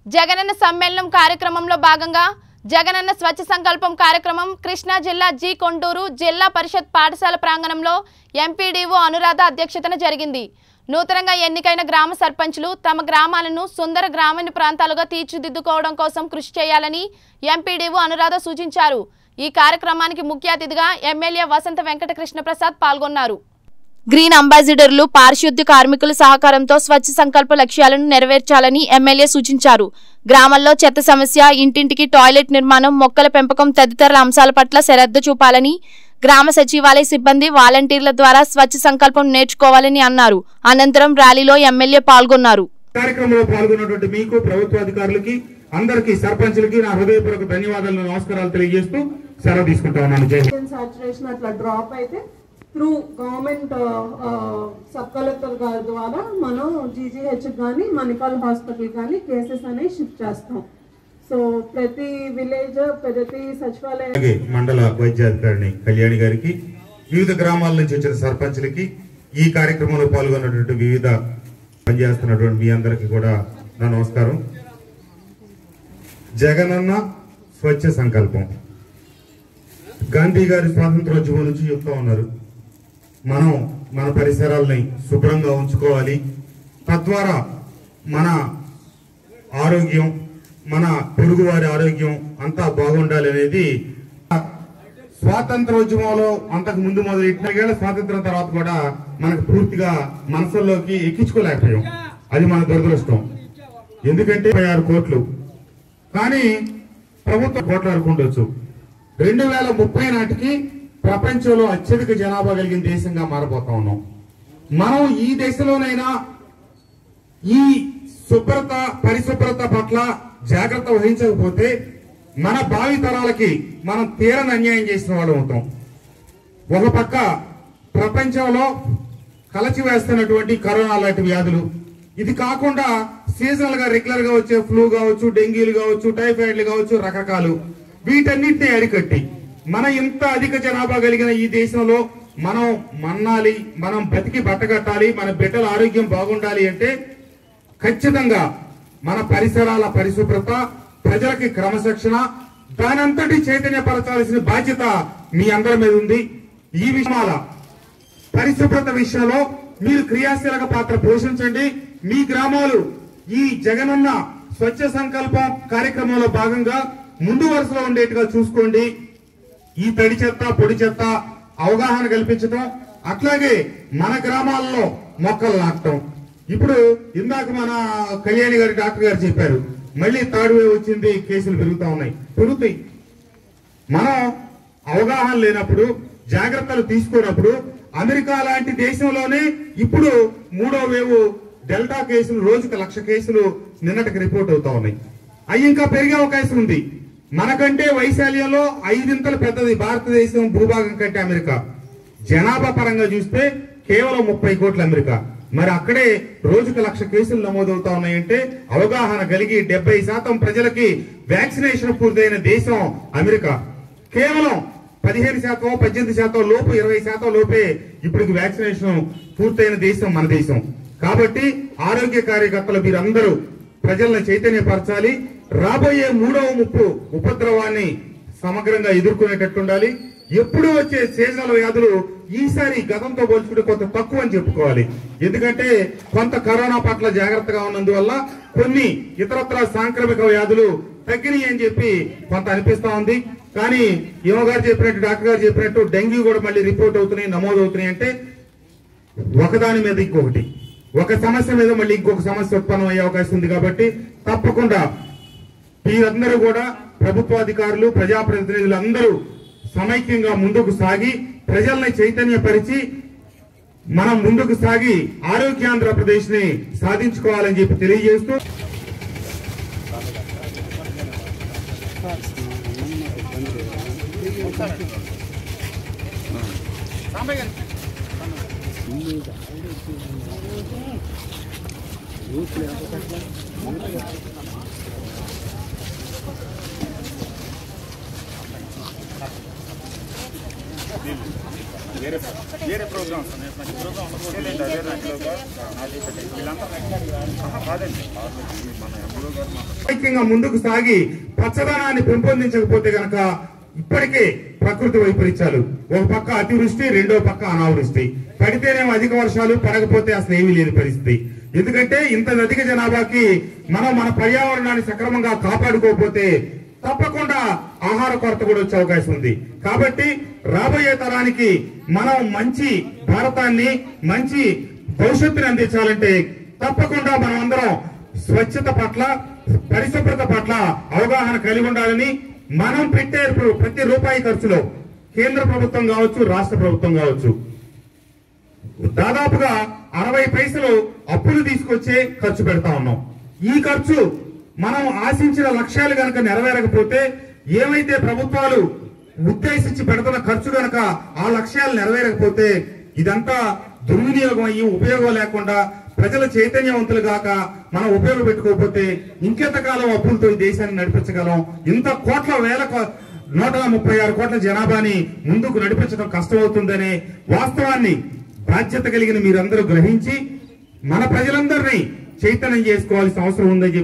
జగనన్న సమ్మేళనం కార్యక్రమంలో భాగంగా జగనన్న స్వచ్ఛ సంకల్పం కార్యక్రమం కృష్ణా జిల్లా జి కొండూరు జిల్లా పరిషత్ పాఠశాల ప్రాంగణంలో ఎంపీడీఓ అనురాధ అధ్యక్షతన జరిగింది నూతనంగా ఎన్నికైన గ్రామ సర్పంచులు తమ గ్రామాలను సుందర గ్రామీణ ప్రాంతాలుగా తీర్చిదిద్దుకోవడం కోసం కృషి చేయాలని ఎంపీడీఓ అనురాధ సూచించారు ఈ కార్యక్రమానికి ముఖ్య అతిథిగా ఎమ్మెల్యే వసంత వెంకటకృష్ణ ప్రసాద్ పాల్గొన్నారు గ్రీన్ అంబాసిడర్లు పారిశుద్ధ్య కార్మికుల సహకారంతో స్వచ్ఛ సంకల్ప లక్ష్యాలను నెరవేర్చాలని ఎమ్మెల్యే సూచించారు గ్రామాల్లో చెత్త సమస్య ఇంటింటికి టాయిలెట్ నిర్మాణం మొక్కల పెంపకం తదితర అంశాల పట్ల శ్రద్ధ చూపాలని గ్రామ సచివాలయ సిబ్బంది వాలంటీర్ల ద్వారా స్వచ్ఛ సంకల్పం నేర్చుకోవాలని అన్నారు అనంతరం ర్యాలీలో ఎమ్మెల్యే పాల్గొన్నారు కార్యక్రమంలో పాల్గొన్నటువంటి మీకు ప్రభుత్వ అధికారులకి అందరికి సర్పంచులకి నా హృదయపూర్వక ధన్యవాదాలు నమస్కారాలు తెలియజేస్తూ సెలవు తీసుకుంటా ఉన్నాను జై హింద్. సాచురేషన్ అట్లా డ్రాప్ అయితే త్రూ గవర్నమెంట్ సబ్ కలెక్టర్ గారి ద్వారా మనం జీజీహెచ్ కానీ మణిపాల్ హాస్పిటల్ కానీ కేసెస్ అనేవి షిఫ్ట్ చేస్తాం సో ప్రతి విలేజ్ ప్రతి సచివాలయం అలాగే మండల వైద్యాధికారిని కళ్యాణి గారికి వివిధ గ్రామాల నుంచి వచ్చిన సర్పంచులకి ఈ కార్యక్రమంలో పాల్గొన్నటువంటి వివిధ పనిచేస్తున్నటువంటి మీ అందరికీ కూడా నా నమస్కారం జగనన్న స్వచ్ఛ సంకల్పం గాంధీ గారి స్వాతంత్రోద్యమం నుంచి చెప్తా ఉన్నారు మనం మన పరిసరాలని శుభ్రంగా ఉంచుకోవాలి తద్వారా మన ఆరోగ్యం మన పొరుగువారి ఆరోగ్యం అంతా బాగుండాలి అనేది స్వాతంత్రోద్యమంలో అంతకు ముందు మొదలు ఇట్టినగేళ్ల స్వాతంత్రం తర్వాత కూడా మనకు పూర్తిగా మనసుల్లోకి ఎక్కించుకోలేకపోయాం అది మన దురదృష్టం ఎందుకంటే ముప్పై ఆరు కోట్లు కానీ ప్రభుత్వం కోట్లు అనుకుండొచ్చు రెండు వేల ముప్పై నాటికి ప్రపంచంలో అత్యధిక జనాభా కలిగిన దేశంగా మారబోతా ఉన్నాం మనం ఈ దశలోనైనా ఈ శుభ్రత పరిశుభ్రత పట్ల జాగ్రత్త వహించకపోతే మన భావి తరాలకి మనం తీరని అన్యాయం చేసిన వాళ్ళం అవుతాం ఒక పక్క ప్రపంచంలో కలచి వేస్తున్నటువంటి కరోనా లాంటి వ్యాధులు ఇది కాకుండా సీజనల్ గా రెగ్యులర్ గా వచ్చే ఫ్లూ కావచ్చు డెంగ్యూలు కావచ్చు టైఫాయిడ్లు కావచ్చు రకరకాలు వీటన్నిటిని అరికట్టి మన ఇంత అధిక జనాభా కలిగిన ఈ దేశంలో మనం మన్నాలి మనం బతికి బట్టగట్టాలి మన బిడ్డల ఆరోగ్యం బాగుండాలి అంటే ఖచ్చితంగా మన పరిసరాల పరిశుభ్రత ప్రజలకి క్రమశిక్షణ దానంతటి చైతన్యపరచాల్సిన బాధ్యత మీ అందరి మీద ఉంది ఈ విషయాల పరిశుభ్రత విషయంలో మీరు క్రియాశీలక పాత్ర పోషించండి మీ గ్రామాలు ఈ జగనన్న స్వచ్ఛ సంకల్పం కార్యక్రమంలో భాగంగా ముందు వరుసలో ఉండేట్టుగా చూసుకోండి ఈ తడి చెత్త పొడి చెత్త అవగాహన కల్పించడం అట్లాగే మన గ్రామాల్లో మొక్కలు నాటడం ఇప్పుడు ఇందాక మన కళ్యాణి గారి డాక్టర్ గారు చెప్పారు మళ్ళీ థర్డ్ వేవ్ వచ్చింది కేసులు పెరుగుతా ఉన్నాయి పెరుగుతాయి మనం అవగాహన లేనప్పుడు జాగ్రత్తలు తీసుకున్నప్పుడు అమెరికా లాంటి దేశంలోనే ఇప్పుడు మూడో వేవ్ డెల్టా కేసులు రోజుకు లక్ష కేసులు నిన్నటికి రిపోర్ట్ అవుతా ఉన్నాయి అవి ఇంకా పెరిగే అవకాశం ఉంది మనకంటే వైశాల్యంలో ఐదింతలు పెద్దది భారతదేశం భూభాగం కంటే అమెరికా జనాభా పరంగా చూస్తే కేవలం ముప్పై కోట్ల అమెరికా మరి అక్కడే రోజుకు లక్ష కేసులు నమోదవుతా ఉన్నాయంటే అవగాహన కలిగి డెబ్బై శాతం ప్రజలకి వ్యాక్సినేషన్ పూర్తయిన దేశం అమెరికా కేవలం పదిహేను శాతం పద్దెనిమిది శాతం లోపు ఇరవై శాతం లోపే ఇప్పటికి వ్యాక్సినేషన్ పూర్తయిన దేశం మన దేశం కాబట్టి ఆరోగ్య కార్యకర్తలు మీరందరూ ప్రజలను చైతన్యపరచాలి రాబోయే మూడవ ముప్పు ఉపద్రవాన్ని సమగ్రంగా ఎదుర్కొనేటట్టు ఉండాలి ఎప్పుడు వచ్చే సీజనల్ వ్యాధులు ఈసారి గతంతో పోల్చుకుంటే కొంత తక్కువ అని చెప్పుకోవాలి ఎందుకంటే కొంత కరోనా పట్ల జాగ్రత్తగా ఉన్నందువల్ల కొన్ని ఇతరత్ర సాంక్రమిక వ్యాధులు తగ్గినాయి అని చెప్పి కొంత అనిపిస్తా ఉంది కానీ యువ గారు చెప్పినట్టు డాక్టర్ గారు చెప్పినట్టు డెంగ్యూ కూడా మళ్ళీ రిపోర్ట్ అవుతున్నాయి నమోదు అవుతున్నాయి అంటే ఒకదాని మీద ఇంకొకటి ఒక సమస్య మీద మళ్ళీ ఇంకొక సమస్య ఉత్పన్నం అయ్యే అవకాశం ఉంది కాబట్టి తప్పకుండా మీరందరూ కూడా ప్రభుత్వాధికారులు ప్రజాప్రతినిధులు అందరూ సమైక్యంగా ముందుకు సాగి ప్రజల్ని చైతన్యపరిచి మనం ముందుకు సాగి ఆరోగ్యాంధ్రప్రదేశ్ ని సాధించుకోవాలని చెప్పి తెలియజేస్తూ వేరే వేరే ప్రోగ్రామ్స్ ఉన్నాయి మంచి ప్రోగ్రామ్ చేయలేదు అదే నాకు వీళ్ళంతా ఆహా, కాదండి మన ఎంపీఓ గారు మాట్లాడుతున్నారు. ఐక్యంగా ముందుకు సాగి పచ్చదనాన్ని పెంపొందించకపోతే గనక ఇప్పటికే ప్రకృతి వైపరీత్యాలు ఒక పక్క అతివృష్టి రెండో పక్క అనావృష్టి పడితేనేమో అధిక వర్షాలు పడకపోతే అసలు ఏమీ లేని పరిస్థితి ఎందుకంటే ఇంత అధిక జనాభాకి మనం మన పర్యావరణాన్ని సక్రమంగా కాపాడుకోకపోతే తప్పకుండా ఆహార కొరత కూడా వచ్చే అవకాశం ఉంది కాబట్టి రాబోయే తరానికి మనం మంచి భారతాన్ని మంచి భవిష్యత్తుని అందించాలంటే తప్పకుండా మనం అందరం స్వచ్ఛత పట్ల పరిశుభ్రత పట్ల అవగాహన కలిగి ఉండాలని మనం పెట్టే ప్ర- ప్రతి రూపాయి ఖర్చులో కేంద్ర ప్రభుత్వం కావచ్చు రాష్ట్ర ప్రభుత్వం కావచ్చు దాదాపుగా అరవై పైసలు అప్పులు తీసుకొచ్చే ఖర్చు పెడతా ఉన్నాం ఈ ఖర్చు మనం ఆశించిన లక్ష్యాలు గనక నెరవేరకపోతే ఏమైతే ప్రభుత్వాలు ఉద్దేశించి పెడుతున్న ఖర్చు గనక ఆ లక్ష్యాలు నెరవేరకపోతే ఇదంతా దుర్వినియోగం అయ్యి ఉపయోగం లేకుండా ప్రజల చైతన్యవంతులు గాక మనం ఉపయోగం పెట్టుకోకపోతే ఇంకెంతకాలం అప్పులతో ఈ దేశాన్ని నడిపించగలం ఇంత కోట్ల వేల కో- నూట ముప్పై ఆరు కోట్ల జనాభాని ముందుకు నడిపించడం కష్టమవుతుందనే వాస్తవాన్ని బాధ్యత కలిగిన మీరందరూ గ్రహించి మన ప్రజలందరినీ చైతన్యం చేసుకోవాల్సిన అవసరం ఉందని చెప్పి